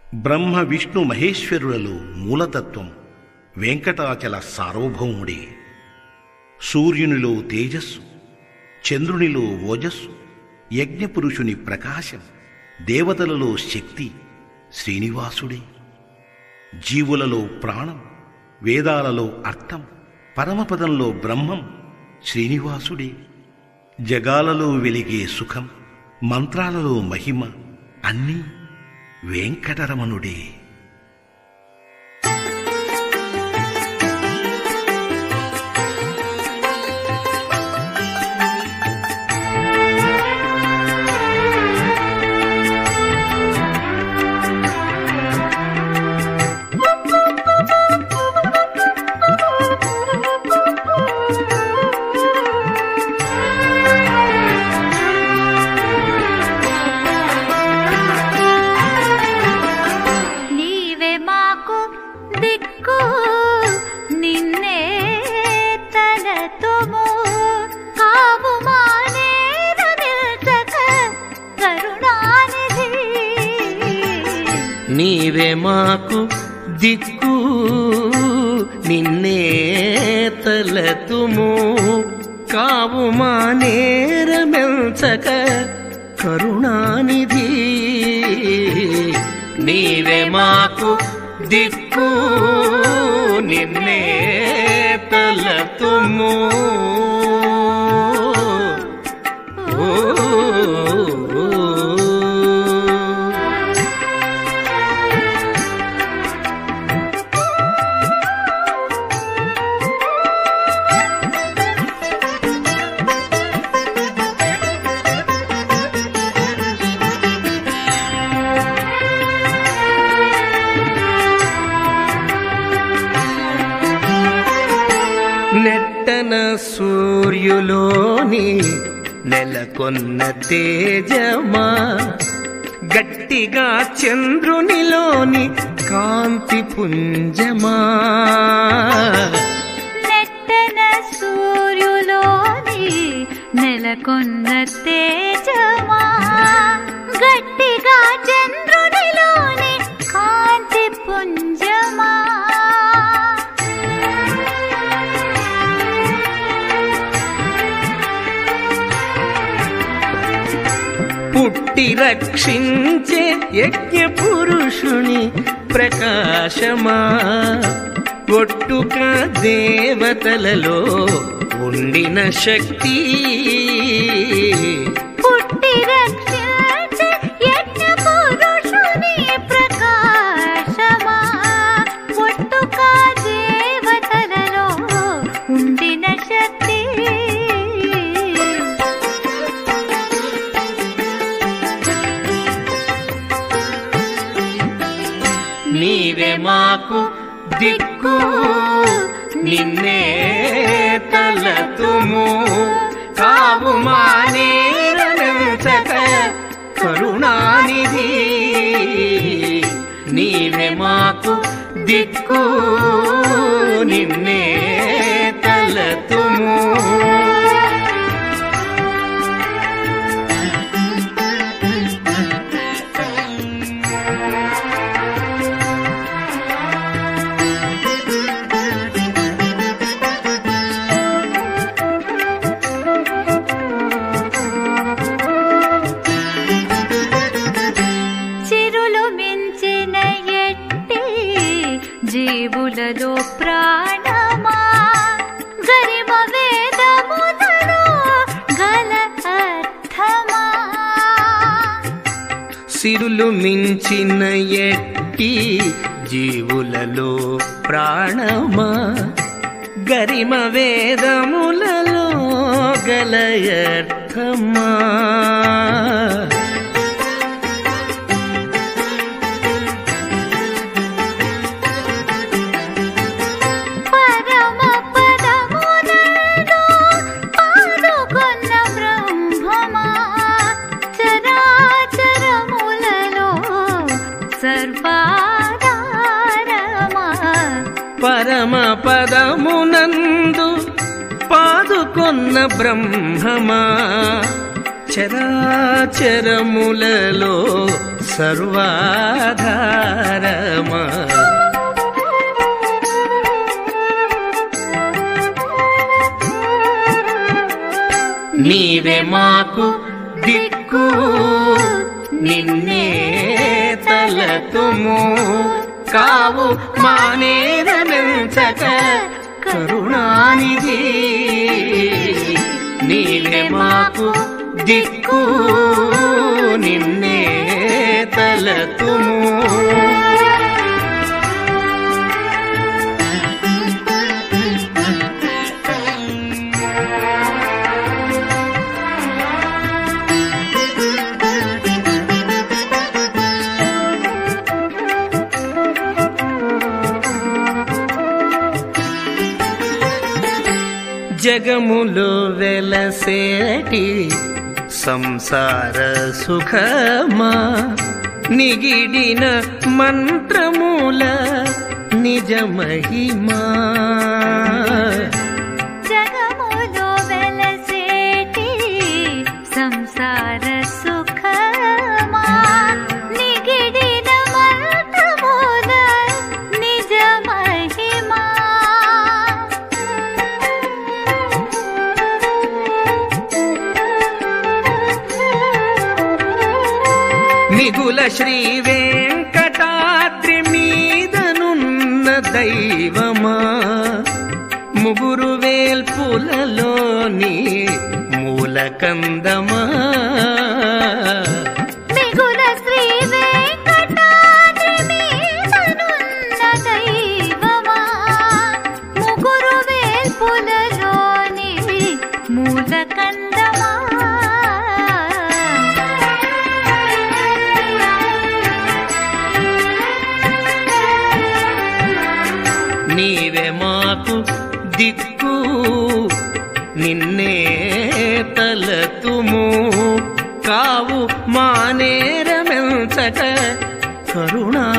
బ్రహ్మ విష్ణు మహేశ్వరులలో మూలతత్వం వెంకటాచల సార్వభౌముడే సూర్యునిలో తేజస్సు చంద్రునిలో ఓజస్సు యజ్ఞపురుషుని ప్రకాశం దేవతలలో శక్తి శ్రీనివాసుడే జీవులలో ప్రాణం వేదాలలో అర్థం పరమపదంలో బ్రహ్మం శ్రీనివాసుడే జగాలలో వెలిగే సుఖం మంత్రాలలో మహిమ అన్నీ వెంకటరమణుడే నీవే మాకు దిక్కు నిన్నే తలతుము కావు మానేర నిల్చక కరుణానిధి నీవే మాకు దిక్కు నిన్నే తలతుము కావు మా నేరమెల్చక కరుణానిధి నీవే మాకు దిక్కు నిన్నే తలతుము ఓ నెట్టన సూర్యులోని నెలకొన్న తేజమా గట్టిగా చంద్రునిలోని కాంతి పుంజమా నెట్టన సూర్యులోని నెలకొన్న తేజమా గట్టిగా చంద్రునిలోని కాంతి పుంజమా పుట్టి రక్షించే యజ్ఞ పురుషుని ప్రకాశమా ఒట్టుక దేవతలలో ఉండిన శక్తి పుట్టి రక్షించే యజ్ఞ పురుషుని ప్రకాశమా ఒట్టుగా దేవతలలో ఉండిన శక్తి నీవే మాకు దిక్కు నిన్నే తలతుము కావు మానేరనంచక కరుణానిధి నీవే మాకు దిక్కు నిన్నే తలతుము చిరులు మించిన ఎట్టి జీవులలో ప్రాణమా గరిమ వేదములలో గల అర్థమా సిరులు మించిన ఎట్టి జీవులలో ప్రాణమా గరిమ వేదములలో గలయర్థమా పరమ పదమునందు పాదుకొన్న బ్రహ్మమా చరాచరములలో సర్వాధారమా పరమ పదమునందు పాదుకొన్న బ్రహ్మమా చరాచరములలో సర్వాధారమా నీవే మాకు దిక్కు నిన్నే తలతుము కావు మానేరమెంచక కరుణానిధి నీవే మాకు దిక్కు నిన్నే తలతుము జగములు వెలసేటి సంసార సుఖమా నిగిడిన మంత్రముల నిజ మహిమా జగములో వెలసేటి సంసార సుఖమా నిగిడిన మంత్రముల నిజ మహిమా మిగుల శ్రీ వెంకటాద్రి మీదనున్న దైవమా ముగురు వేల్పులలోని మూలకందమా మిగుల శ్రీ వెంకటాద్రి మీదనున్న దైవమా ముగురు వేల్పులలోని మూలకందమా నీవే మాకు దిక్కు నిన్నే తలతుము కావు మానేరమెంచక కరుణా